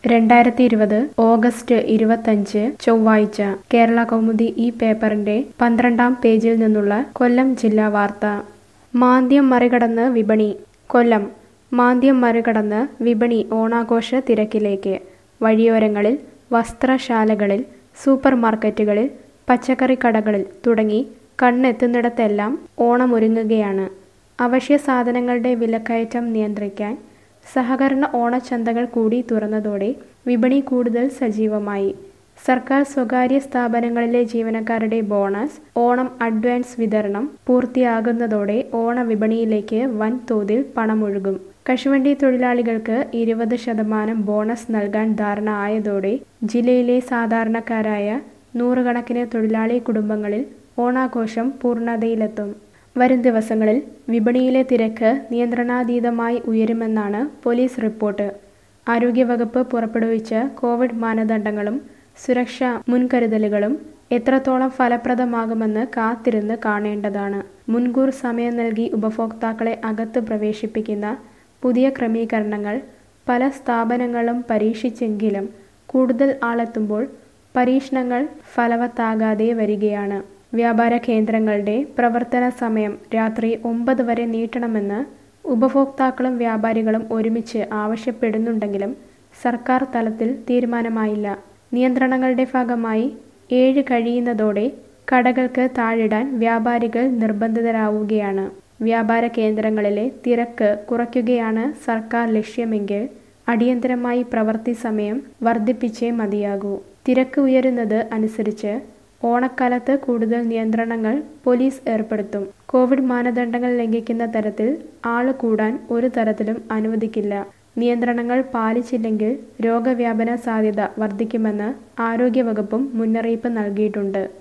രണ്ടായിരത്തി ഇരുപത് ഓഗസ്റ്റ് ഇരുപത്തഞ്ച് ചൊവ്വാഴ്ച കേരള കൗമുദി ഈ പേപ്പറിന്റെ പന്ത്രണ്ടാം പേജിൽ നിന്നുള്ള കൊല്ലം ജില്ലാ വാർത്ത മാന്ദ്യം മറികടന്ന് വിപണി കൊല്ലം മാന്ദ്യം മറികടന്ന് വിപണി ഓണാഘോഷ തിരക്കിലേക്ക് വഴിയോരങ്ങളിൽ വസ്ത്രശാലകളിൽ സൂപ്പർ മാർക്കറ്റുകളിൽ പച്ചക്കറി കടകളിൽ തുടങ്ങി കണ്ണെത്തുന്നിടത്തെല്ലാം ഓണമൊരുങ്ങുകയാണ് അവശ്യ സാധനങ്ങളുടെ വിലക്കയറ്റം നിയന്ത്രിക്കാൻ സഹകരണ ഓണച്ചന്തകൾ കൂടി തുറന്നതോടെ വിപണി കൂടുതൽ സജീവമായി സർക്കാർ സ്വകാര്യ സ്ഥാപനങ്ങളിലെ ജീവനക്കാരുടെ ബോണസ് ഓണം അഡ്വാൻസ് വിതരണം പൂർത്തിയാകുന്നതോടെ ഓണ വിപണിയിലേക്ക് വൻതോതിൽ പണമൊഴുകും കശുവണ്ടി തൊഴിലാളികൾക്ക് ഇരുപത് ശതമാനം ബോണസ് നൽകാൻ ധാരണ ആയതോടെ ജില്ലയിലെ സാധാരണക്കാരായ നൂറുകണക്കിന് തൊഴിലാളി കുടുംബങ്ങളിൽ ഓണാഘോഷം പൂർണ്ണതയിലെത്തും വരും ദിവസങ്ങളിൽ വിപണിയിലെ തിരക്ക് നിയന്ത്രണാതീതമായി ഉയരുമെന്നാണ് പോലീസ് റിപ്പോർട്ട് ആരോഗ്യവകുപ്പ് പുറപ്പെടുവിച്ച കോവിഡ് മാനദണ്ഡങ്ങളും സുരക്ഷാ മുൻകരുതലുകളും എത്രത്തോളം ഫലപ്രദമാകുമെന്ന് കാത്തിരുന്ന് കാണേണ്ടതാണ് മുൻകൂർ സമയം നൽകി ഉപഭോക്താക്കളെ അകത്ത് പ്രവേശിപ്പിക്കുന്ന പുതിയ ക്രമീകരണങ്ങൾ പല സ്ഥാപനങ്ങളും പരീക്ഷിച്ചെങ്കിലും കൂടുതൽ ആളെത്തുമ്പോൾ പരീക്ഷണങ്ങൾ ഫലവത്താകാതെ വരികയാണ് വ്യാപാര കേന്ദ്രങ്ങളുടെ പ്രവർത്തന സമയം രാത്രി ഒമ്പത് വരെ നീട്ടണമെന്ന് ഉപഭോക്താക്കളും വ്യാപാരികളും ഒരുമിച്ച് ആവശ്യപ്പെടുന്നുണ്ടെങ്കിലും സർക്കാർ തലത്തിൽ തീരുമാനമായില്ല നിയന്ത്രണങ്ങളുടെ ഭാഗമായി ഏഴ് കഴിയുന്നതോടെ കടകൾക്ക് താഴിടാൻ വ്യാപാരികൾ നിർബന്ധിതരാവുകയാണ് വ്യാപാര കേന്ദ്രങ്ങളിലെ തിരക്ക് കുറയ്ക്കുകയാണ് സർക്കാർ ലക്ഷ്യമെങ്കിൽ അടിയന്തരമായി പ്രവൃത്തി സമയം വർദ്ധിപ്പിച്ചേ മതിയാകൂ തിരക്ക് ഉയരുന്നത് അനുസരിച്ച് ഓണക്കാലത്ത് കൂടുതൽ നിയന്ത്രണങ്ങൾ പോലീസ് ഏർപ്പെടുത്തും കോവിഡ് മാനദണ്ഡങ്ങൾ ലംഘിക്കുന്ന തരത്തിൽ ആള് കൂടാൻ ഒരു തരത്തിലും അനുവദിക്കില്ല നിയന്ത്രണങ്ങൾ പാലിച്ചില്ലെങ്കിൽ രോഗവ്യാപന സാധ്യത വർദ്ധിക്കുമെന്ന് ആരോഗ്യവകുപ്പും മുന്നറിയിപ്പ് നൽകിയിട്ടുണ്ട്